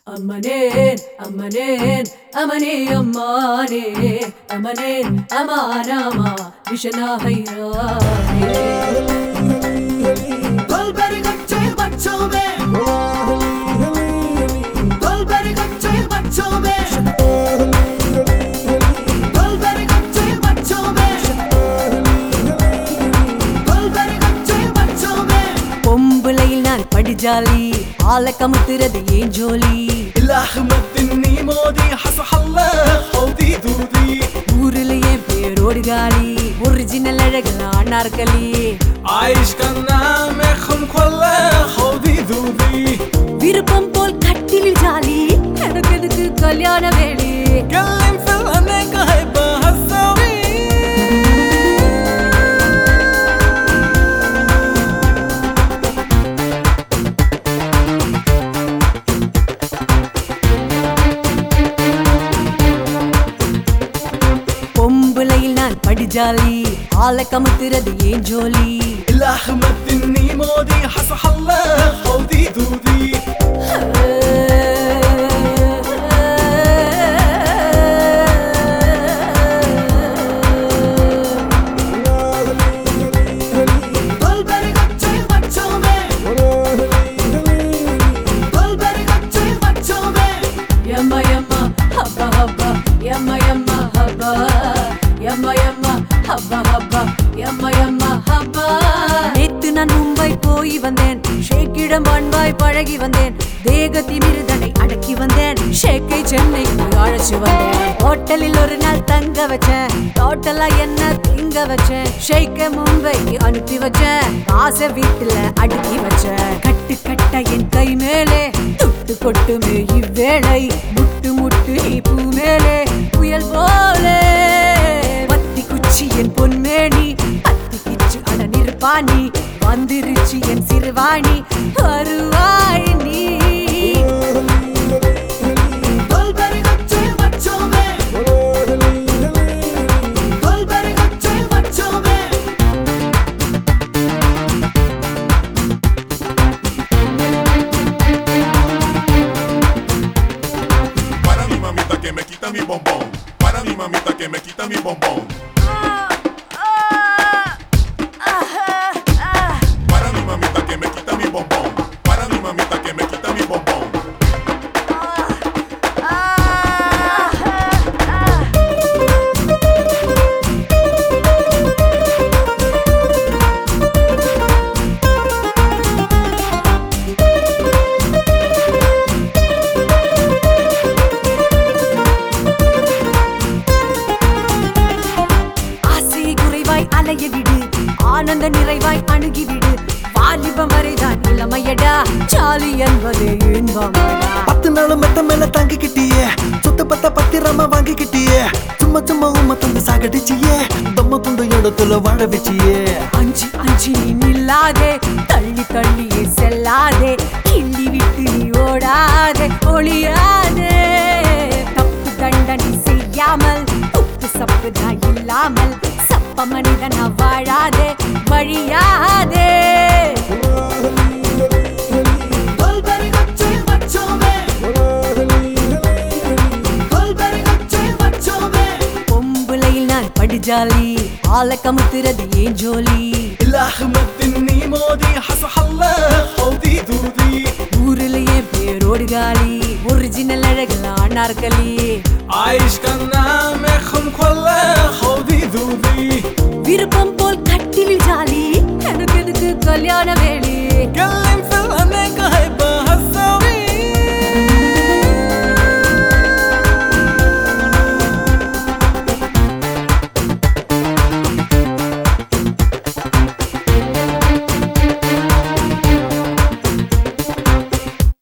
அம்மனேன் அம்மனேன் அமனே அம்மானே அமனேன் அமானாமா விஷனாகைரானே Dolberi gacce bacciome Dolberi gacce bacciome Dolberi gacce bacciome Dolberi gacce bacciome பொம்புலையில் நான் படிஜாலி ஆள கமுத்துறது ஏன் ஜோலி الأحمد إني ماضي حصح الله حوضي دودي ஊருல என் பேரோடு காலி ஒரிஜினல் அழகல அனார்களி عايش كان نعمخهم كله حوضي دودي விருப்பம் போல் கட்டிலில் ஜாலி எனக்கு எதுக்கு கல்யாண வேலி كلم في الأنك هيبقى هالسوي பொம்புலையில் நான் படிஜாலி ஆள கமுத்துறது ஏன் ஜோலி الأحمد إني ماضي حصح الله حوضي دودي Dolberi gacce bacciome Dolberi gacce bacciome Yamma yamma habba habba yamma yamma habba yamma yamma habba habba yamma yamma habba நேத்து நான் மும்பை போய் வந்தேன் ஷேக்கிடம் அன்பாய் பழகி வந்தேன் தேக திமிருதனை அடக்கி வந்தேன் ஷேக்கை சென்னைக்கு அழைச்சு வந்தேன் ஹோட்டலில் ஒரு நாள் தங்க வச்சேன் டோட்டலா என்ன திங்க வச்சேன் ஷேக்க மும்பைக்கு அனுப்பி வச்சேன் ஆசை வீட்டுல அடுக்கி வச்சேன் கட்டு கட்ட என் கை மேலே துட்டு கொட்டுமே இவ்வேளை முட்டு முட்டு நீ பூ மேலே புயல் போலே பத்தி குச்சி என் பொன்மேனி அத்தி கிச்சு அட நிற்பாணி வந்துருச்சு என் சிறுவாணி வருவாய் நீ Dolberi gacce bacciome Dolberi gacce bacciome Para mi mamita que me quita mi bombón. Para mi mamita que me quita mi bombón. Para mi mamita que me quita mi bombón. Para mi mamita que me quita mi bombón. ஆசை குறைவாய் அலைய விடு ஆனந்த நிறைவாய் அணுகிவிடு வாலிபம் வரைதான் இளமையடா சாலி என்பது இன்பமடா பத்து நாள் மெத்த மேல தங்கிக்கிட்டியே சொத்து பத்த பத்திரமா வாங்கிக்கிட்டியே சும்மா சும்மா உம்ம தந்து சாகடிச்சியே தொம்ம துண்டு இடத்துல வாழ வச்சியே அஞ்சு அஞ்சு நீ நில்லாதே தள்ளி தள்ளியே செல்லாதே கிள்ளி விட்டு நீ ஓடாதே ஒளியாதே தப்பு தண்டனை செய்யாமல் உப்பு சப்புதா இல்லாமல் சப்ப மனிதனா வாழாதே வழியாதே Dolberi gacce bacciome Dolberi gacce bacciome பொம்புலையில் நான் படிஜாலி ஆள கமுத்துறது ஏன் ஜோலி الأحمد إني ماضي حصح الله حوضي دودي ஊருல என் பேரோடு காலி ஒரிஜினல் அழகல அனார்களி عايش كان